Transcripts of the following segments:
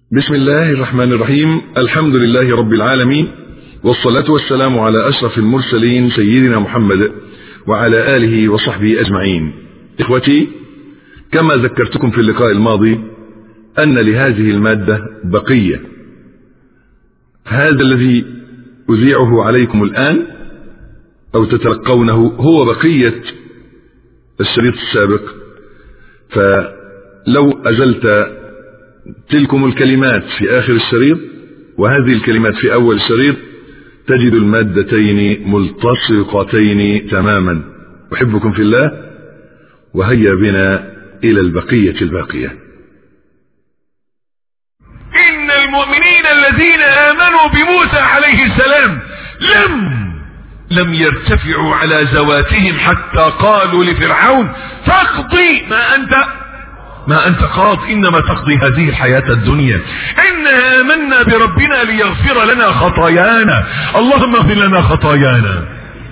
بسم الله الرحمن الرحيم الحمد لله رب العالمين والصلاة والسلام على أشرف المرسلين سيدنا محمد وعلى آله وصحبه أجمعين إخوتي كما ذكرتكم في اللقاء الماضي أن لهذه المادة بقية هذا الذي أذيعه عليكم الآن أو تتلقونه هو بقية الشريط السابق فلو أزلت تلكم الكلمات في آخر الشريط وهذه الكلمات في أول الشريط تجد المادتين ملتصقتين تماما أحبكم في الله وهيا بنا إلى البقية الباقية إن المؤمنين الذين آمنوا بموسى عليه السلام لم لم يرتفعوا على زواتهم حتى قالوا لفرعون تقضي ما أنت ما أنت قاض إنما تقضي هذه الحياة الدنيا إنا آمنا بربنا ليغفر لنا خطايانا اللهم اغفر لنا خطايانا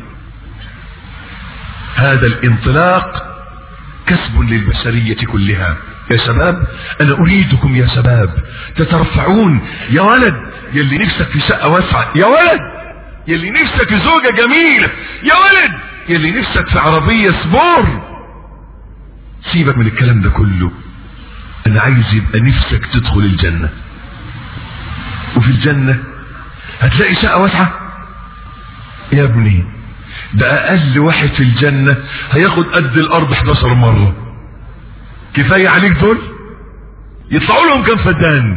هذا الانطلاق كسب للبشرية كلها يا شباب أنا أريدكم يا شباب تترفعون يا ولد يلي نفسك في شقة واسعة يا ولد يلي نفسك في زوجة جميلة يا ولد يلي نفسك في عربية سبور سيبك من الكلام ده كله انا عايز يبقى نفسك تدخل الجنة وفي الجنة هتلاقي شقة واسعة يا ابني ده اقل واحد في الجنة هياخد قد الارض 11 مرة كفاية عليك دول يطلعوا لهم كم فدان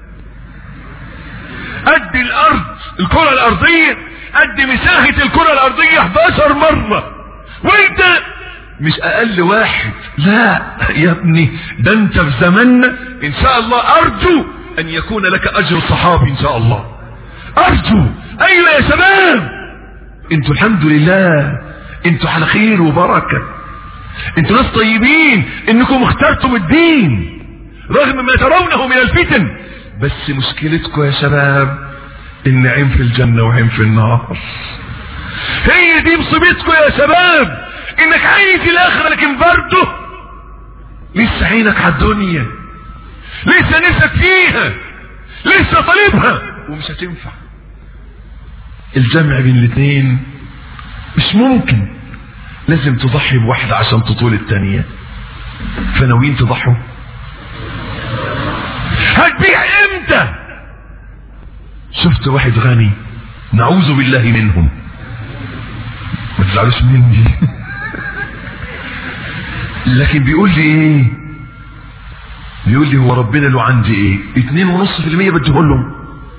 قد الارض الكرة الارضية قد مساحة الكرة الارضية 11 مرة وانت مش اقل واحد لا يا ابني ده انت في زماننا ان شاء الله ارجو ان يكون لك اجر صحابي ان شاء الله ارجو ايوه يا شباب انتوا الحمد لله انتوا على خير وبركة انتوا ناس طيبين انكم اخترتم الدين رغم ما ترونه من الفتن بس مشكلتكم يا شباب ان عين في الجنة وعين في النار هي دي مصيبتكم يا شباب انك عايز الاخرة لكن برضه لسه عينك على الدنيا لسه نفسك فيها لسه طالبها ومش هتنفع الجمع بين الاثنين مش ممكن لازم تضحي بواحدة عشان تطول التانية فناويين تضحوا هتبيع امتى شفت واحد غني نعوذ بالله منهم ما تزعلوش مني لكن بيقول لي ايه بيقول لي هو ربنا له عندي ايه اتنين ونص في المية بديه لهم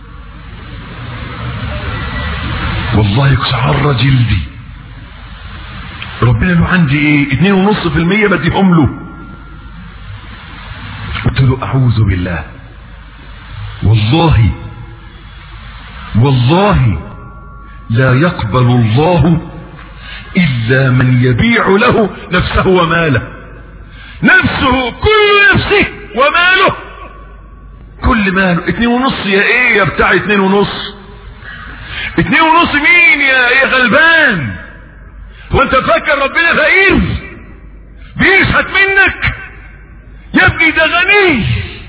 والله شعر جلدي ربنا له عندي ايه اتنين ونص في المية بديهم له قلت له اعوذ بالله والله والله لا يقبل الله إلا من يبيع له نفسه وماله نفسه كل نفسه وماله كل ماله اتنين ونص يا ايه يا بتاع اتنين ونص اتنين ونص مين يا يا غلبان هو انت فاكر ربنا فقير بيشهد منك يا ابني ده غني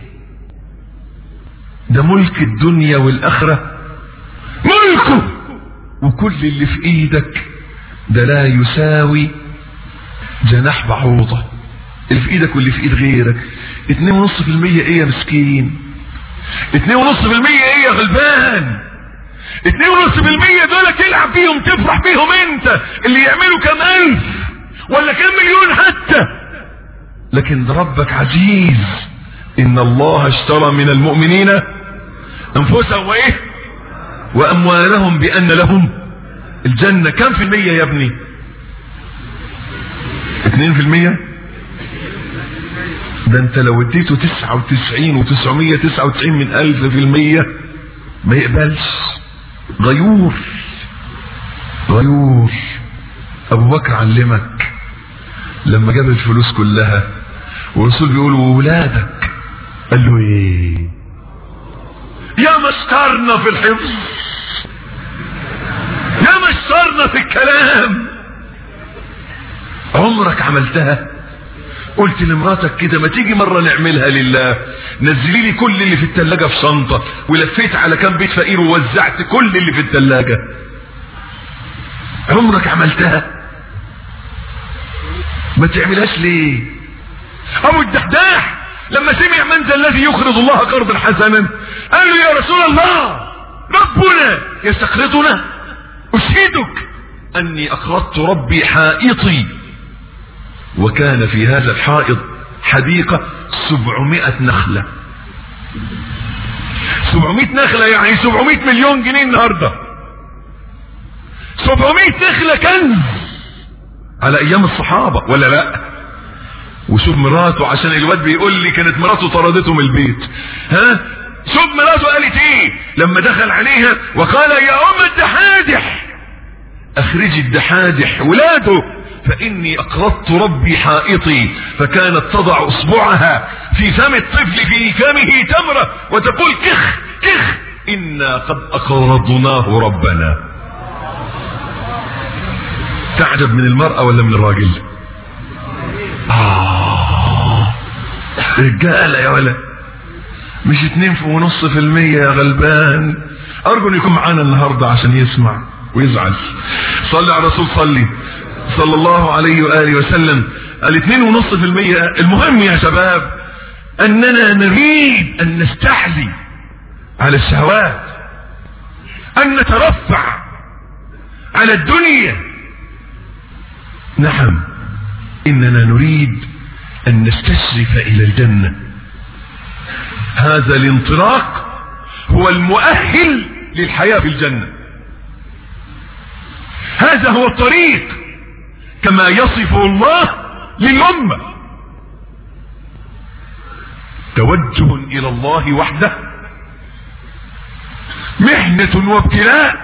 ده ملك الدنيا والاخره ملكه وكل اللي في ايدك ده لا يساوي جناح بعوضة اللي في ايدك واللي في ايد غيرك اتنين ونص في المية ايه يا مسكين اتنين ونص في المية ايه يا غلبان اتنين ونص في المية دول تلعب بيهم تفرح بيهم انت اللي يعملوا كام الف ولا كام مليون حتى لكن ربك عزيز ان الله اشترى من المؤمنين انفسهم وايه واموالهم بان لهم الجنة كم في المية يا ابني اتنين في المية ده انت لو اديته تسعة وتسعين وتسعمية تسعة وتسعين من الف في المية ما يقبلش غيور غيور ابو بكر علمك لما جاب الفلوس كلها والرسول بيقول وولادك قال له ايه يا مسكرنا في الحفظ يا مشطرنا في الكلام عمرك عملتها قلت لمراتك كده ما تيجي مرة نعملها لله نزلي لي كل اللي في التلاجة في شنطة ولفيت على كام بيت فقير ووزعت كل اللي في التلاجة عمرك عملتها ما تعملهاش ليه ابو الدحداح لما سمع من ذا الذي يقرض الله قرضا حسنا قال له يا رسول الله ربنا يستقرضنا اشهدك اني اقرضت ربي حائطي وكان في هذا الحائط حديقة سبعمائة نخلة سبعمائة نخلة يعني سبعمائة مليون جنيه النهاردة سبعمائة نخلة كنز على ايام الصحابة ولا لا وشوف مراته عشان الواد بيقول لي كانت مراته طردته من البيت ها شوف مراته قالت ايه لما دخل عليها وقال يا ام الدحادح اخرجي الدحادح ولاده فاني اقرضت ربي حائطي فكانت تضع اصبعها في فم الطفل في فمه تمرة وتقول كخ كخ انا قد اقرضناه ربنا تعجب من المرأة ولا من الراجل آه رجالة يا ولا مش اتنين في ونص في المية يا غلبان ارجو ان يكون معانا النهاردة عشان يسمع ويزعل صلي على الرسول صلي صلى الله عليه وآله وسلم الاثنين ونص في المية المهم يا شباب اننا نريد ان نستحلي على الشهوات ان نترفع على الدنيا نعم اننا نريد ان نستشرف الى الجنة هذا الانطلاق هو المؤهل للحياة في الجنة هذا هو الطريق كما يصفه الله للأمة توجه إلى الله وحده محنة وابتلاء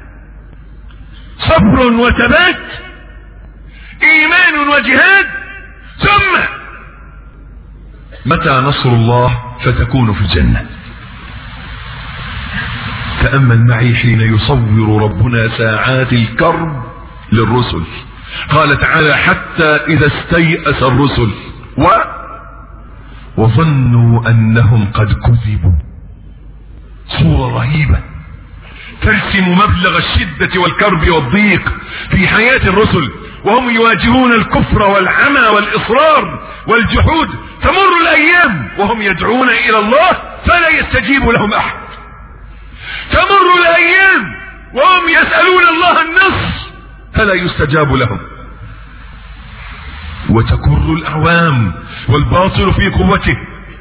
صبر وثبات إيمان وجهاد ثم متى نصر الله فتكون في الجنة تأمل معي حين يصور ربنا ساعات الكرب للرسل قال تعالى حتى إذا استيأس الرسل و وظنوا أنهم قد كذبوا صورة رهيبة ترسم مبلغ الشدة والكرب والضيق في حياة الرسل وهم يواجهون الكفر والعمى والإصرار والجحود تمر الأيام وهم يدعون إلى الله فلا يستجيب لهم أحد تمر الأيام وهم يسألون الله النصر فلا يستجاب لهم وتكر الأعوام والباطل في قوته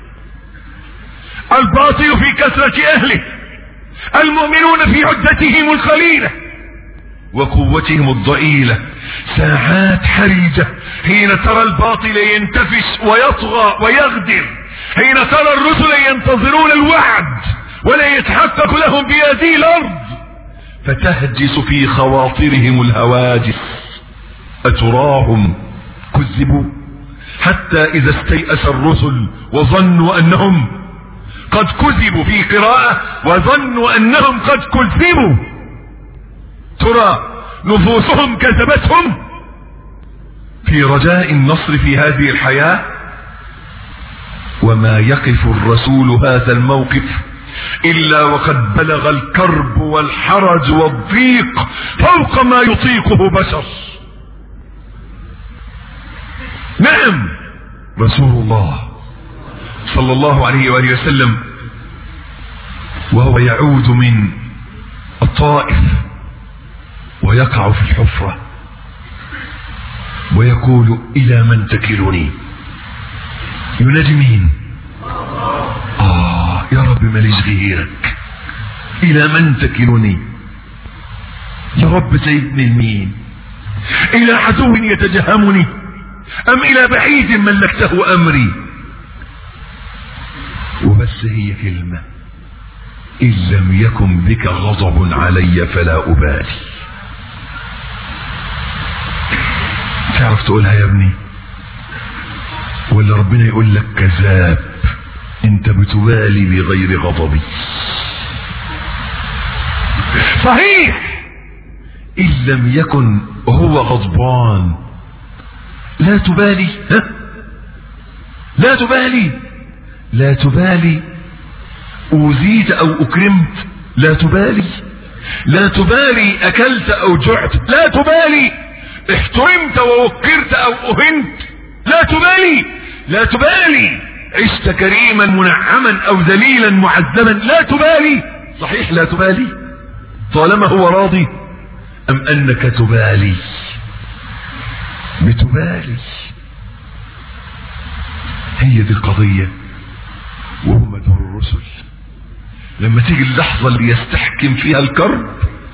الباطل في كثرة أهله المؤمنون في عدتهم القليلة وقوتهم الضئيلة ساعات حرجة حين ترى الباطل ينتفش ويطغى ويغدر حين ترى الرسل ينتظرون الوعد ولا يتحقق لهم بهذه الأرض فتهجس في خواطرهم الهواجس أتراهم كذبوا حتى إذا استيأس الرسل وظنوا أنهم قد كذبوا في قراءة وظنوا أنهم قد كذبوا ترى نفوسهم كذبتهم في رجاء النصر في هذه الحياة وما يقف الرسول هذا الموقف إلا وقد بلغ الكرب والحرج والضيق فوق ما يطيقه بشر نعم رسول الله صلى الله عليه وآله وسلم وهو يعود من الطائف ويقع في الحفرة ويقول إلى من تكلني ينادي مين آه يا رب ماليش غيرك إلى من تكلني يا رب سيدني المين إلى عدو يتجهمني أم إلى بعيد ملكته أمري وبس هي كلمة إن لم يكن بك غضب علي فلا أبالي تعرف تقولها يا ابني ولا ربنا يقول لك كذاب انت بتبالي بغير غضبي صحيح ان لم يكن هو غضبان لا تبالي ها لا تبالي لا تبالي اوذيت او اكرمت لا تبالي لا تبالي اكلت او جعت لا تبالي احترمت ووقرت او اهنت لا تبالي لا تبالي عشت كريما منعما او ذليلا معذبا لا تبالي صحيح لا تبالي طالما هو راضي ام انك تبالي بتبالي هي دي القضية وهم دور الرسل لما تيجي اللحظة اللي يستحكم فيها الكرب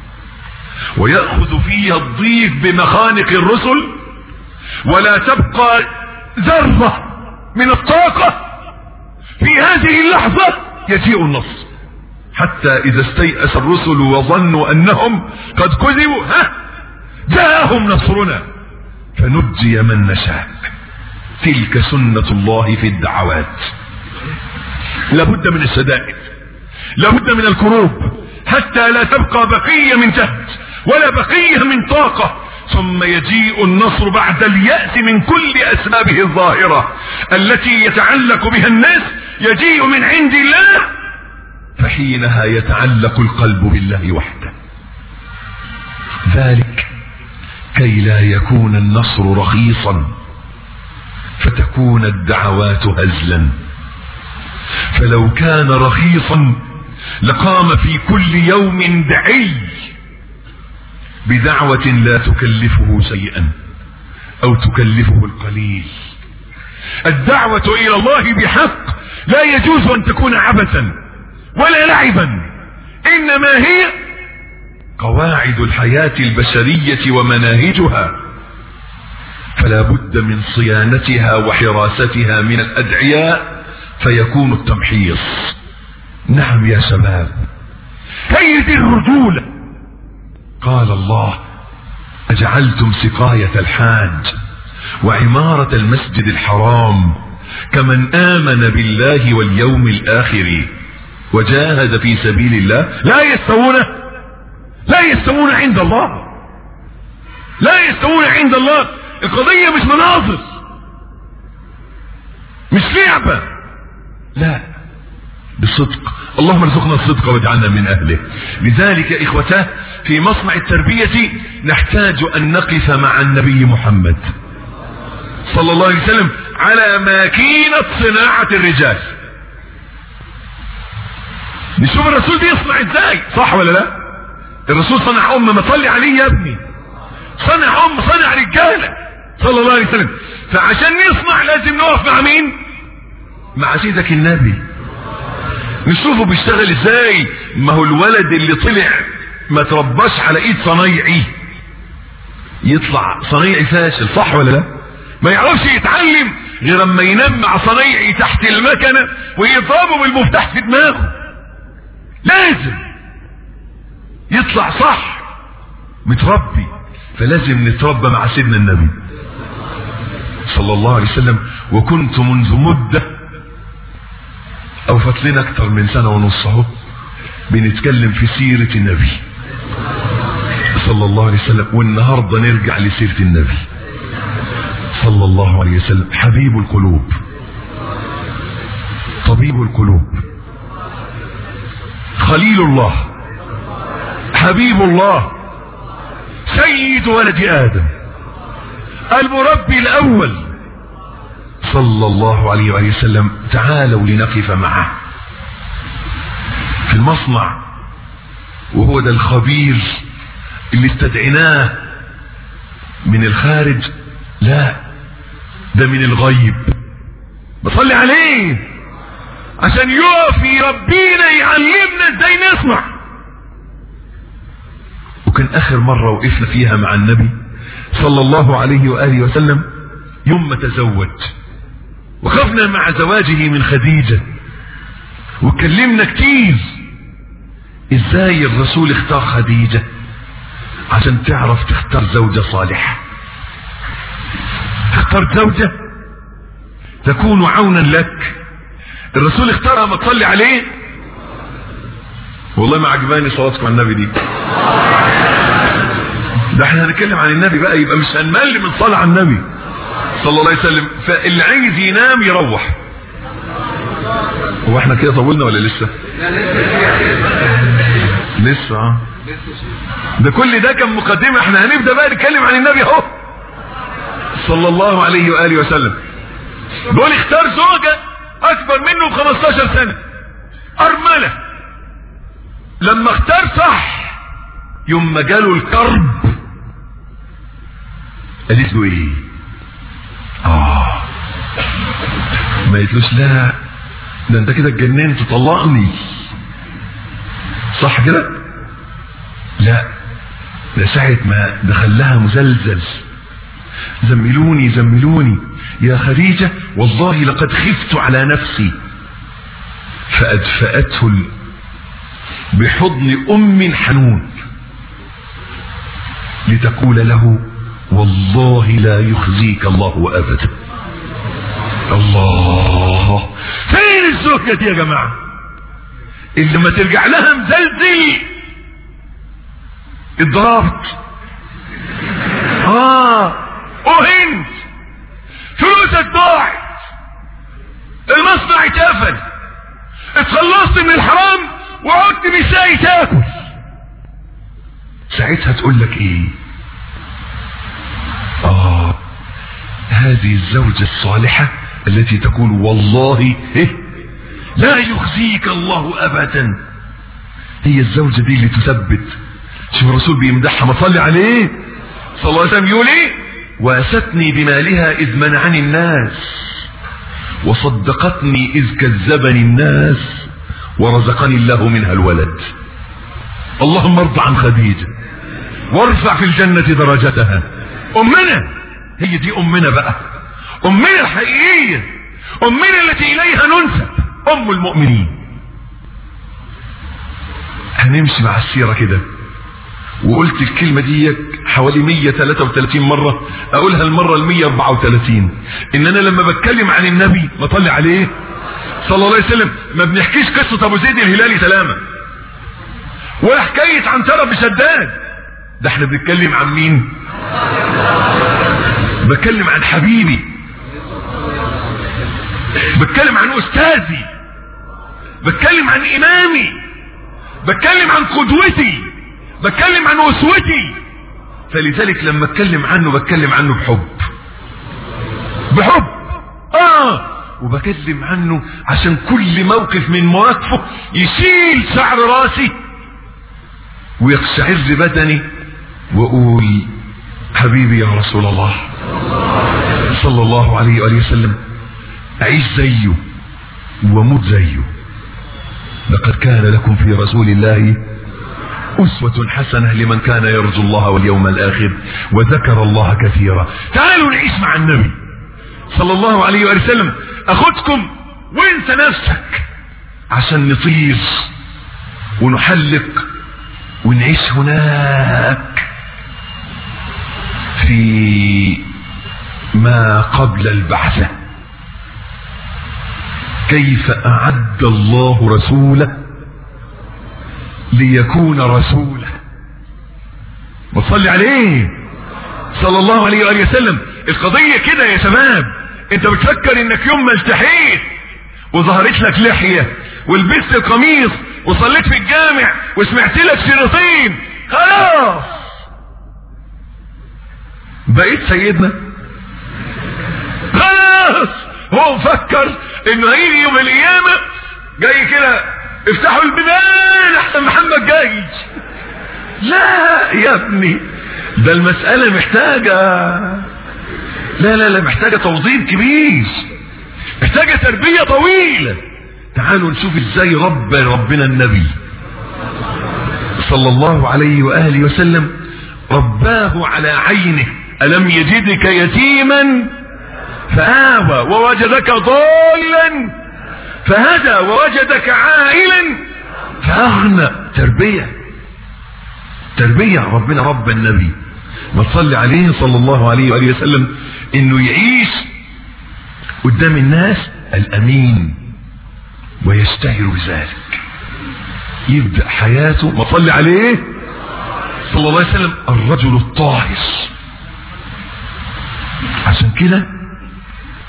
ويأخذ فيها الضيق بمخانق الرسل ولا تبقى ذرة من الطاقة في هذه اللحظة يجيء النصر حتى إذا استيأس الرسل وظنوا أنهم قد كذبوا ها جاءهم نصرنا فنجي من نشاء تلك سنة الله في الدعوات لابد من الشدائد لابد من الكروب حتى لا تبقى بقية من جهد ولا بقية من طاقة ثم يجيء النصر بعد اليأس من كل أسبابه الظاهرة التي يتعلق بها الناس يجيء من عند الله فحينها يتعلق القلب بالله وحده ذلك كي لا يكون النصر رخيصا فتكون الدعوات هزلا فلو كان رخيصا لقام في كل يوم دعي بدعوة لا تكلفه شيئا او تكلفه القليل الدعوة الى الله بحق لا يجوز ان تكون عبثا ولا لعبا انما هي قواعد الحياة البشرية ومناهجها فلا بد من صيانتها وحراستها من الادعياء فيكون التمحيص نعم يا شباب هي دي الرجولة قال الله أجعلتم سقاية الحاج وعمارة المسجد الحرام كمن آمن بالله واليوم الآخر وجاهد في سبيل الله لا يستوون لا يستوون عند الله لا يستوون عند الله القضية مش مناظر مش لعبة لا بصدق اللهم ارزقنا الصدق واجعلنا من اهله لذلك اخوتاه في مصنع التربية نحتاج ان نقف مع النبي محمد صلى الله عليه وسلم على ماكينة صناعة الرجال نشوف الرسول دي يصنع ازاي صح ولا لا الرسول صنع ام ما صلي عليه يا ابني صنع ام صنع رجالة صلى الله عليه وسلم فعشان نصنع لازم نقف مع مين مع سيدك النبي نشوفه بيشتغل ازاي ما هو الولد اللي طلع ما ترباش على ايد صنايعي يطلع صنايعي فاشل صح ولا لا ما يعرفش يتعلم غير اما ينام مع صنايعي تحت المكنة ويضربه بالمفتاح في دماغه لازم يطلع صح متربي فلازم نتربى مع سيدنا النبي صلى الله عليه وسلم وكنت منذ مده او فات لنا اكتر من سنة ونص اهو بنتكلم في سيرة النبي صلى الله عليه وسلم والنهاردة نرجع لسيرة النبي صلى الله عليه وسلم حبيب القلوب طبيب القلوب خليل الله حبيب الله سيد ولد ادم المربي الاول صلى الله عليه وآله وسلم تعالوا لنقف معه في المصنع وهو ده الخبير اللي استدعناه من الخارج لا ده من الغيب بصلي عليه عشان يقف يربينا يعلمنا ازاي نصنع وكان اخر مرة وقفنا فيها مع النبي صلى الله عليه وآله وسلم يوم ما تزوج وخفنا مع زواجه من خديجة واتكلمنا كتير ازاي الرسول اختار خديجة عشان تعرف تختار زوجة صالحة اخترت زوجة تكون عونا لك الرسول اختارها ما تصلي عليه والله ما عجباني صلاتكم على النبي دي ده احنا هنتكلم عن النبي بقى يبقى مش هنمل من صلاة على النبي صلى الله عليه وسلم فاللي عايز ينام يروح هو احنا كده طولنا ولا لسه لسه اه ده كل ده كان مقدمة احنا هنبدأ بقى نتكلم عن النبي اهو صلى الله عليه وآله وسلم بيقول اختار زوجة اكبر منه ب 15 سنة ارملة لما اختار صح يوم ما جاله الكرب قالت له ايه اه ما قالتلوش لا ده انت كده اتجننت طلقني صح كده لا ده ساعة ما دخل لها مزلزل زملوني زملوني يا خديجة والله لقد خفت على نفسي فأدفأته بحضن أم حنون لتقول له والله لا يخزيك الله أبدا الله فين الزوجة دي يا جماعة اللي ما ترجع لها مزلزل اتضربت اه اهنت فلوسك ضاعت المصنع اتقفل اتخلصت من الحرام وعدت مش لاقي تاكل ساعتها تقول لك ايه اه هذه الزوجة الصالحة التي تقول والله إيه لا يخزيك الله ابدا هي الزوجة دي اللي تثبت شوف الرسول بيمدحها ما صلي عليه صلى الله عليه وسلم يقول ايه واستني بمالها اذ منعني الناس وصدقتني اذ كذبني الناس ورزقني الله منها الولد اللهم ارضى عن خديجة وارفع في الجنة درجتها امنا هي دي امنا بقى امنا الحقيقية امنا التي اليها ننسب ام المؤمنين هنمشي مع السيرة كده وقلت الكلمة دي حوالي 133 مرة اقولها المرة ال 134 ان انا لما بتكلم عن النبي بطلع عليه صلى الله عليه وسلم ما بنحكيش قصة ابو زيد الهلالي سلامة ولا حكاية عن ترى بشداد ده احنا بنتكلم عن مين بتكلم عن حبيبي بتكلم عن استاذي بتكلم عن امامي بتكلم عن قدوتي بتكلم عن اسوتي فلذلك لما اتكلم عنه بتكلم عنه بحب بحب اه وبكلم عنه عشان كل موقف من مواقفه يشيل شعر راسي ويقشعر بدني واقول حبيبي يا رسول الله صلى الله عليه وآله وسلم أعيش زيه ومت زيه لقد كان لكم في رسول الله أسوة حسنة لمن كان يرجو الله واليوم الآخر وذكر الله كثيرا تعالوا نعيش مع النبي صلى الله عليه وآله وسلم أخذكم وانت نفسك عشان نطير ونحلق ونعيش هناك في ما قبل البعثة كيف أعد الله رسوله ليكون رسولا وصلي عليه صلى الله عليه وآله وسلم القضية كده يا شباب انت بتفكر انك يوم ما التحيت وظهرت لك لحية ولبست قميص وصليت في الجامع وسمعت لك شريطين خلاص بقيت سيدنا خلاص هو مفكر انه هيجي يوم القيامة جاي كده افتحوا البيبان احسن محمد جاي لا يا ابني ده المسألة محتاجة لا لا لا محتاجة توظيف كبير محتاجة تربية طويلة تعالوا نشوف ازاي رب ربنا النبي صلى الله عليه وآله وسلم رباه على عينه ألم يجدك يتيما فآوى ووجدك ضالا فهدى ووجدك عائلا فأغنى تربية تربية ربنا رب النبي وصلي عليه صلى الله عليه وآله وسلم انه يعيش قدام الناس الامين ويشتهر بذلك يبدأ حياته ما صلي عليه صلى الله عليه وسلم الرجل الطاهر عشان كده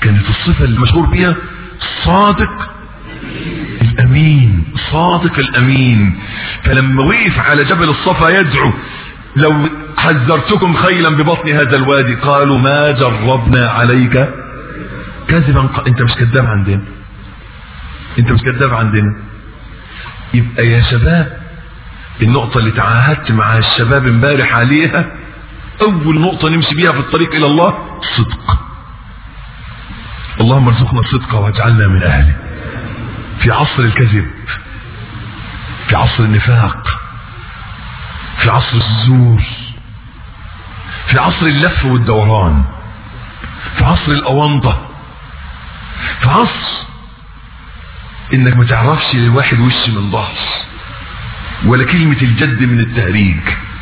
كانت الصفة المشهور بها صادق الامين صادق الامين فلما وقف على جبل الصفا يدعو لو حذرتكم خيلا ببطن هذا الوادي قالوا ما جربنا عليك كذبا ق... انت مش كذاب عندنا انت مش كذاب عندنا يبقى يا شباب النقطة اللي تعاهدت مع الشباب امبارح عليها اول نقطة نمشي بيها في الطريق الى الله الصدق اللهم ارزقنا الصدق واجعلنا من اهله في عصر الكذب في عصر النفاق في عصر الزور في عصر اللف والدوران في عصر الأونطة في عصر انك ما تعرفش للواحد وش من ظهر ولا كلمة الجد من التهريج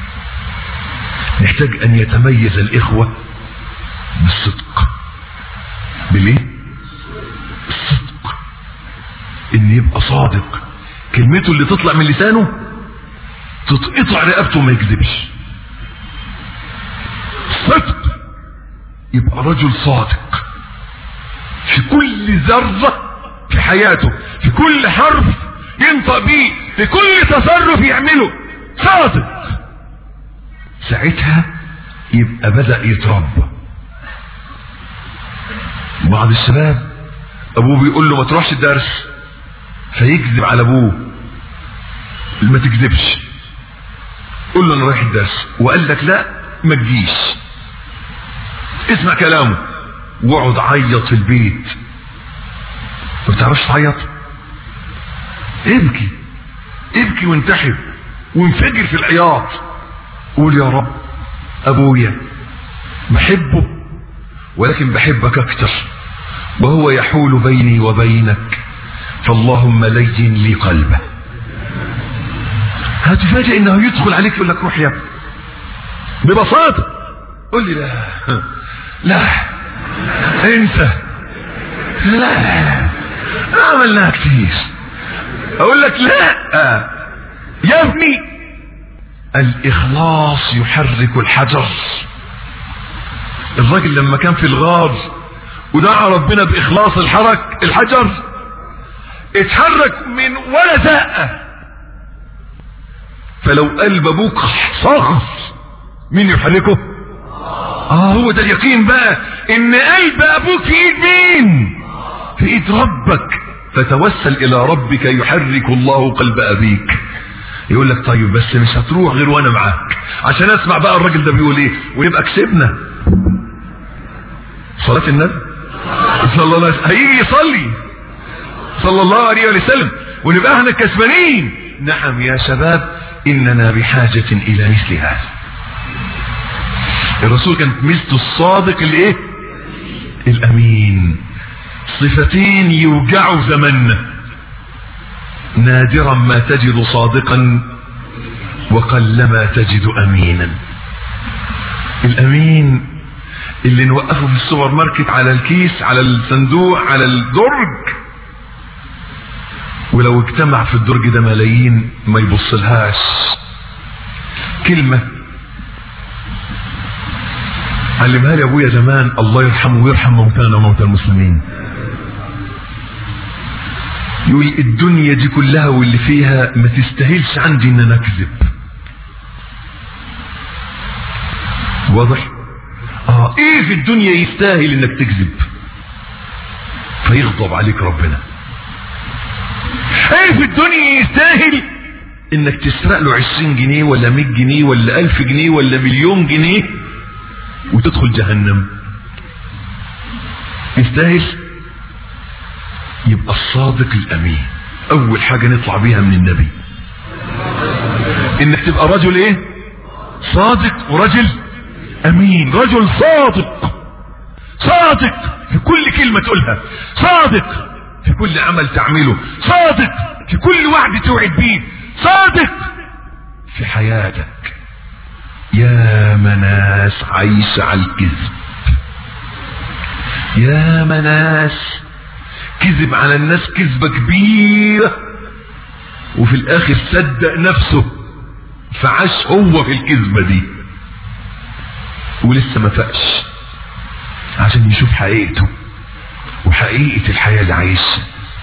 نحتاج ان يتميز الاخوة بالصدق بالايه الصدق ان يبقى صادق كلمته اللي تطلع من لسانه تتقطع رقبته ما يكذبش صدق يبقى رجل صادق في كل ذرة في حياته في كل حرف ينطق بيه في كل تصرف يعمله صادق ساعتها يبقى بدأ يتربى بعض الشباب ابوه بيقول له ما تروحش الدرس فيكذب على ابوه ما تكذبش قول له انا رايح الدرس وقال لك لا ما تجيش اسمع كلامه واقعد عيط في البيت ما بتعرفش تعيط ابكي ابكي وانتحر وانفجر في العياط قول يا رب ابويا بحبه ولكن بحبك اكتر وهو يحول بيني وبينك فاللهم لين لي قلبه هتفاجئ انه يدخل عليك يقول لك روح يا ابني ببساطة قول لي لا لا انت لا عملناها كتير اقول لك لا يا ابني الاخلاص يحرك الحجر الراجل لما كان في الغار ودعا ربنا باخلاص الحرك الحجر اتحرك من ولا زقه فلو قلب ابوك صخر مين يحركه اه هو ده اليقين بقى ان قلب ابوك في ايد مين في ايد ربك فتوسل الى ربك يحرك الله قلب ابيك يقول لك طيب بس مش هتروح غير وانا معاك عشان اسمع بقى الراجل ده بيقول ايه ويبقى كسبنا صلاة النبي صلى الله عليه وسلم هيجي يصلي صلى الله عليه وسلم ونبقى احنا كسبانين نعم يا شباب اننا بحاجة الى مثل هذا الرسول كانت ميزته الصادق الايه الامين صفتين يوجعوا زمننا نادرا ما تجد صادقا وقلما تجد امينا الامين اللي نوقفه في السوبر ماركت على الكيس على الصندوق على الدرج ولو اجتمع في الدرج ده ملايين ما يبصلهاش كلمة علمها لي ابويا زمان الله يرحمه ويرحم موتانا وموتى المسلمين يقول الدنيا دي كلها واللي فيها ما تستاهلش عندي ان انا اكذب واضح اه ايه في الدنيا يستاهل انك تكذب فيغضب عليك ربنا ايه في الدنيا يستاهل انك تسرق له عشرين جنيه ولا مية جنيه ولا الف جنيه ولا مليون جنيه وتدخل جهنم يستاهل يبقى الصادق الامين اول حاجة نطلع بيها من النبي انك تبقى رجل ايه صادق ورجل امين رجل صادق صادق في كل كلمة تقولها صادق في كل عمل تعمله صادق في كل وعد توعد بيه صادق في حياتك يا مناس عايشة على الكذب يا مناس كذب على الناس كذبة كبيرة وفي الاخر صدق نفسه فعاش هو في الكذبة دي ولسه ما فاقش عشان يشوف حقيقته وحقيقة الحياة اللي عايشها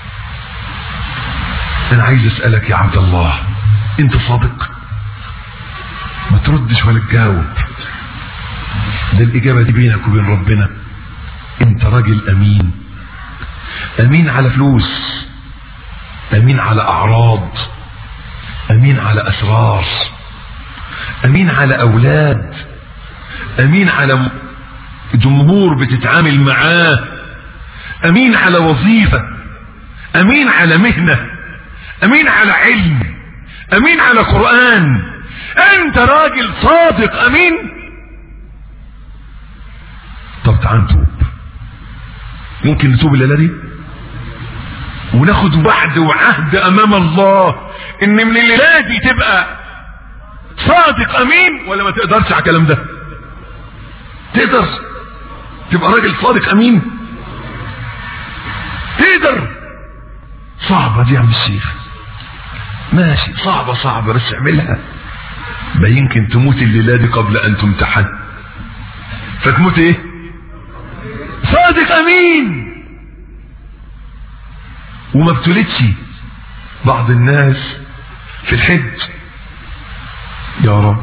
انا عايز اسألك يا عبد الله انت صادق ما تردش ولا تجاوب ده الاجابة دي بينك وبين ربنا انت راجل امين امين على فلوس امين على اعراض امين على اسرار امين على اولاد امين على جمهور بتتعامل معاه امين على وظيفة امين على مهنة امين على علم امين على قرآن انت راجل صادق امين طب تعال نتوب ممكن نتوب الليلة دي وناخد وعد وعهد امام الله ان من الليلة دي تبقى صادق امين ولا ما تقدرش على الكلام ده تقدر تبقى راجل صادق امين تقدر صعبة دي يا عم الشيخ ماشي صعبة صعبة بس اعملها ما يمكن تموت الليلة دي قبل ان تمتحن فتموت ايه صادق امين وما ابتلتش بعض الناس في الحج يا رب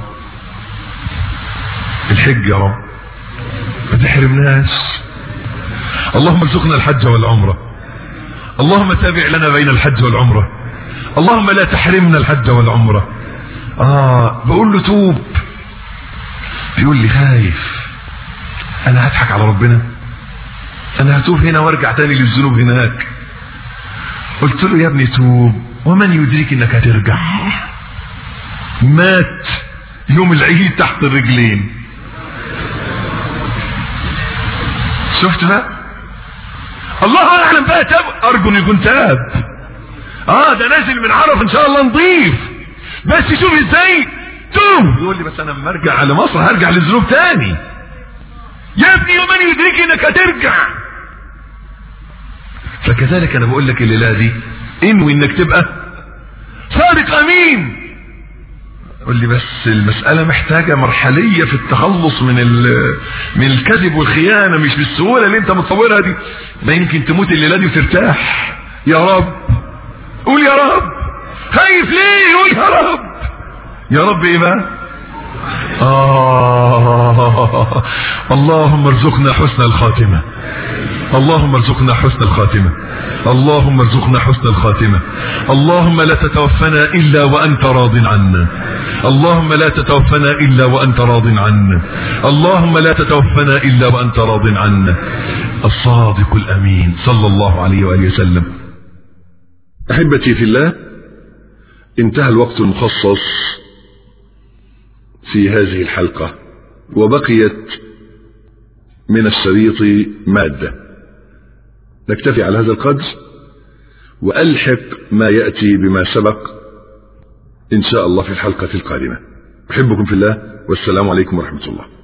الحج يا رب ما تحرمناش اللهم ارزقنا الحج والعمرة اللهم تابع لنا بين الحج والعمرة اللهم لا تحرمنا الحج والعمرة اه بقول له توب بيقول لي خايف انا هضحك على ربنا انا هتوب هنا وارجع تاني للذنوب هناك قلت له يا ابني توب ومن يدريك انك هترجع مات يوم العيد تحت الرجلين شفت بقى الله اعلم بقى تاب ارجو انه يكون تاب اه ده نازل من عرف ان شاء الله نضيف بس شوف ازاي توب يقول لي بس انا لما ارجع على مصر هرجع للذنوب تاني يا ابني ومن يدريك انك هترجع فكذلك انا بقول لك الليله دي انوي انك تبقى صادق امين قول لي بس المسألة محتاجة مرحلية في التخلص من من الكذب والخيانة مش بالسهولة اللي انت متصورها دي ما يمكن تموت الليلة دي وترتاح يا رب قول يا رب خايف ليه قول يا رب يا رب ايه بقى آه اللهم ارزقنا حسن الخاتمة اللهم ارزقنا حسن الخاتمة اللهم ارزقنا حسن الخاتمة اللهم لا تتوفنا إلا وأنت راض عنا اللهم لا تتوفنا إلا وأنت راض عنا اللهم لا تتوفنا إلا وأنت راض عنا الصادق الأمين صلى الله عليه وآله وسلم أحبتي في الله انتهى الوقت المخصص في هذه الحلقة وبقيت من الشريط مادة نكتفي على هذا القدر وألحق ما يأتي بما سبق إن شاء الله في الحلقة القادمة أحبكم في الله والسلام عليكم ورحمة الله